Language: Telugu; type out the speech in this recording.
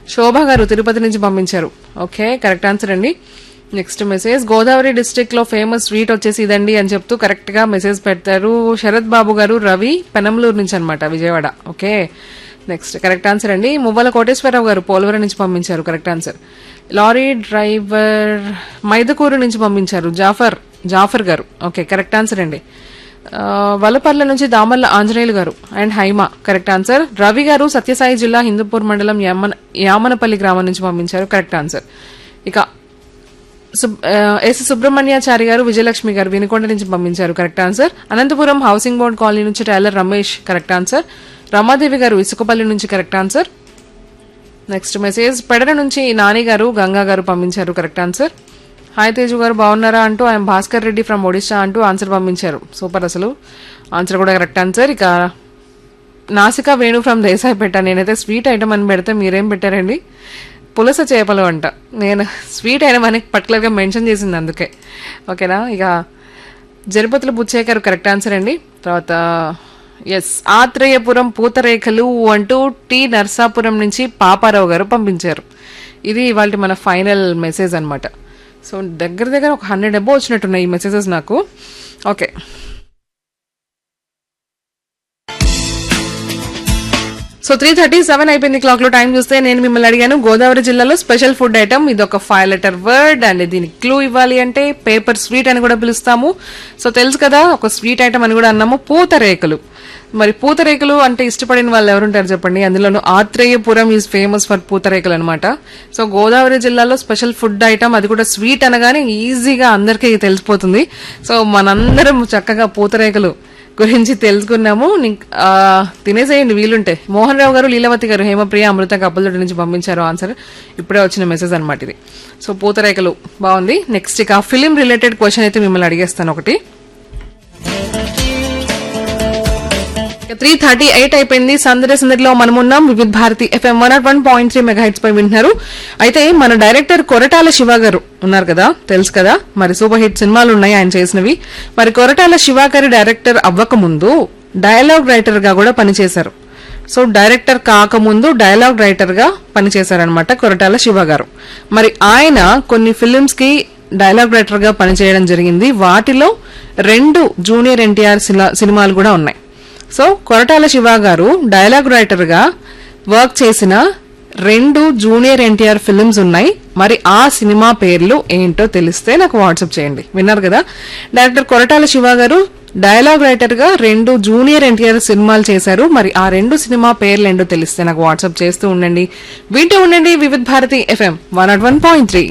శోభ గారు తిరుపతి నుంచి పంపించారు ఓకే కరెక్ట్ ఆన్సర్ అండి నెక్స్ట్ మెసేజ్ గోదావరి డిస్ట్రిక్ట్ లో ఫేమస్ స్వీట్ వచ్చేసి ఇదండి అని చెప్తూ కరెక్ట్ గా మెసేజ్ పెడతారు శరత్ బాబు గారు రవి పెనంలూరు నుంచి అనమాట Vijayawada okay next correct answer అండి మువ్వల కోటేశ్వరరావు గారు పోలవరం నుంచి పంపించారు correct answer lorry driver Mydukuru నుంచి పంపించారు జాఫర్ జాఫర్ గారు ఓకే కరెక్ట్ ఆన్సర్ అండి ఆ, వలపర్ల నుంచి Damalla Anjaneyulu garu and Haima correct answer Ravi garu Satyasai జిల్లా హిందూపూర్ మండలం యామన యామనపల్లి గ్రామం నుంచి పంపించారు కరెక్ట్ ఆన్సర్ ఇక సుబ్- ఆ, ఎస్ సుబ్రహ్మణ్యాచారి గారు విజయలక్ష్మి గారు వినుకొండ నుంచి పంపించారు correct answer Anantapur housing board colony నుంచి tailor Ramesh correct answer Ramadevi garu Isukapalli నుంచి correct answer next message Pedara నుంచి నాని గారు గంగా గారు పంపించారు కరెక్ట్ ఆన్సర్ హాయ్ తేజు గారు బాగున్నారా అంటూ ఆయన భాస్కర్ రెడ్డి ఫ్రమ్ ఒడిశా అంటూ ఆన్సర్ పంపించారు సూపర్ అసలు ఆన్సర్ కూడా కరెక్ట్ ఆన్సర్ ఇక నాసిక వేణు ఫ్రమ్ దేశాయిపేట నేనైతే స్వీట్ ఐటమ్ అని పెడితే మీరేం పెట్టారండి పులస చేపలు అంట నేను స్వీట్ ఐటమ్ అని పర్టికులర్గా మెన్షన్ చేసింది అందుకే ఓకేనా ఇక జరుపతుల బుచ్చేకర్ కరెక్ట్ ఆన్సర్ అండి తర్వాత ఎస్ ఆత్రేయపురం పూతరేఖలు అంటూ టి నర్సాపురం నుంచి పాపారావు గారు పంపించారు ఇది ఇవాళ మన ఫైనల్ మెసేజ్ అన్నమాట సో దగ్గర దగ్గర ఒక హండ్రెడ్ అబో వచ్చినట్టున్నాయి ఈ మెసేజెస్ నాకు okay so three thirty seven అయిపోయింది క్లాక్ లో టైం చూస్తే నేను మిమ్మల్ని అడిగాను గోదావరి జిల్లాలో స్పెషల్ ఫుడ్ ఐటమ్ ఇది ఒక ఫైవ్ లెటర్ వర్డ్ అండ్ దీనికి క్లూ ఇవ్వాలి అంటే పేపర్ స్వీట్ అని కూడా పిలుస్తాము సో తెలుసు కదా ఒక స్వీట్ ఐటమ్ అని కూడా అన్నాము పూతరేకులు మరి పూతరేకులు అంటే ఇష్టపడిన వాళ్ళు ఎవరుంటారు చెప్పండి అందులోనూ Atreyapuram is famous for Pootharekulu అనమాట సో గోదావరి జిల్లాలో స్పెషల్ ఫుడ్ ఐటమ్ అది కూడా స్వీట్ అనగానే ఈజీగా అందరికీ తెలిసిపోతుంది సో మనందరం చక్కగా పూతరేకులు గురించి తెలుసుకున్నాము నీక్- ఆ, తినేసేయండి వీలుంటే మోహన్ రావు గారు లీలావతి గారు హేమప్రియ అమృత కప్పలతోటి నుంచి పంపించారు ఆన్సర్ ఇప్పుడే వచ్చిన మెసేజ్ అనమాట ఇది సో పూతరేఖలు బాగుంది నెక్స్ట్ ఇక ఫిలిం రిలేటెడ్ క్వశ్చన్ అయితే మిమ్మల్ని అడిగేస్తాను ఒకటి త్రీ థర్టీ ఎయిట్ అయిపోయింది సందడి సందడిలో మనం ఉన్నాం Vividh Bharati FM one naught one point three megahertz పై వింటున్నారు అయితే మన డైరెక్టర్ కొరటాల శివ గారు ఉన్నారు కదా తెలుసు కదా మరి సూపర్ హిట్ సినిమాలు ఉన్నాయి ఆయన చేసినవి మరి కొరటాల శివ గారి డైరెక్టర్ అవ్వక ముందు డైలాగ్ రైటర్ గా కూడా పనిచేశారు సో డైరెక్టర్ కాకముందు డైలాగ్ రైటర్ గా పనిచేశారనమాట కొరటాల శివ గారు మరి ఆయన కొన్ని ఫిలిమ్స్ కి డైలాగ్ రైటర్ గా పనిచేయడం జరిగింది వాటిలో రెండు జూనియర్ ఎన్టీఆర్ సినిమాలు కూడా ఉన్నాయి సో కొరటాల శివ గారు డైలాగ్ రైటర్ గా వర్క్ చేసిన రెండు జూనియర్ ఎన్టీఆర్ ఫిల్మ్స్ ఉన్నాయి మరి ఆ సినిమా పేర్లు ఏంటో తెలిస్తే నాకు వాట్సాప్ చేయండి విన్నారు కదా డైరెక్టర్ కొరటాల శివ గారు డైలాగ్ రైటర్ గా రెండు జూనియర్ ఎన్టీఆర్ సినిమాలు చేశారు మరి ఆ రెండు సినిమా పేర్లు ఏంటో తెలిస్తే నాకు వాట్సాప్ చేస్తూ ఉండండి వింటూ ఉండండి Vividh Bharati FM one naught one point three